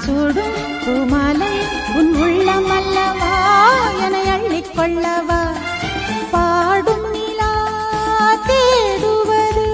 சூடும் பூமாலை உன் உள்ளம் அல்லவா என அள்ளிக் கொள்ளவா பாடும் நிலா தேடுவது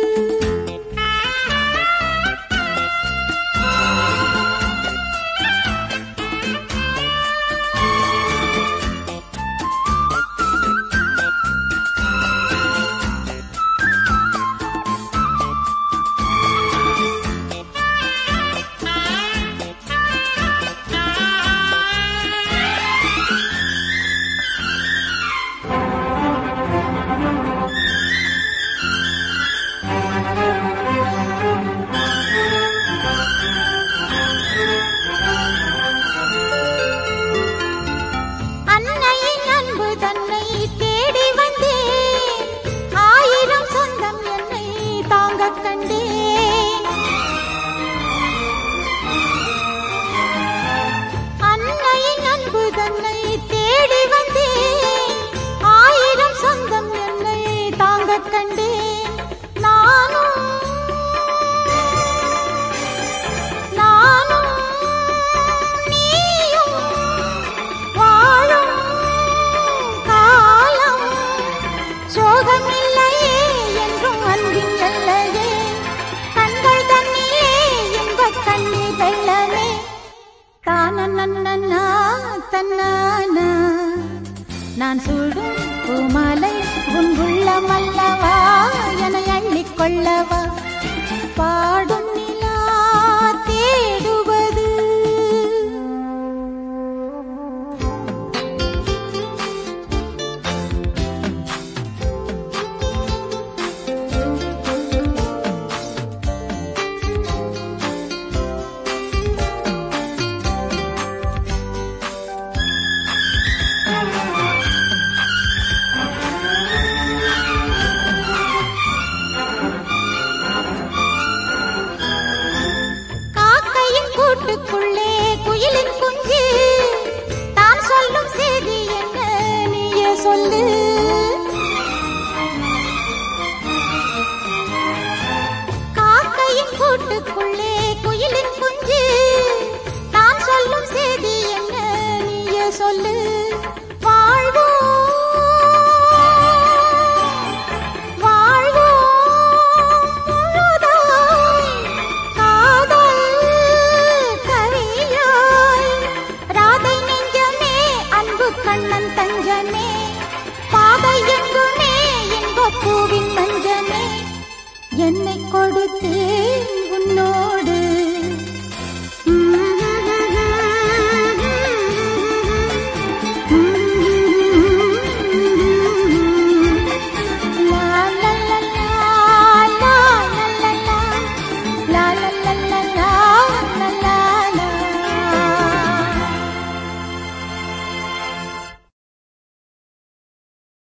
அன்னையின் அன்பு தன்னை தேடி வந்தேன் ஆயிரம் சொந்தம் என்னை தாங்கக் கண்டேன் அன்னையின் அன்பு தன்னை தேடி வந்தேன் ஆயிரம் சொந்தம் என்னை தாங்கக் கண்டேன் நானும் நானும் நீயும் வாழும் காலம் சோகமில்லையே என்றும் அன்பின் எல்லையே கண்கள் தண்ணியே இன்பக் கண்ணீர் வெள்ளமே தானன்னா தன்னானா நான் சூடும் பூமாலை உன் உள்ளம் அல்லவா என அள்ளிக் கொள்ளவா பாடும் நிலா தேடுவது காக்கையின் கூட்டுக்குள்ளே குயிலின் குஞ்சு தான் சொல்லும் செய்தி என்ன நீயே சொல்லு காக்கையின் கூட்டுக்குள்ளே குயிலின் குஞ்சு தான் சொல்லும் செய்தி என்ன நீயே சொல்லு வாழ்வோம் வாழ்வோம் முழுதாய் காதல் கவியாய் ராதை நெஞ்சமே அன்பு கண்ணன் தஞ்சமே பாதை எங்குமே இன்பப் பூவின் மஞ்சமே என்னை கொடுத்தேன் உன்னோடு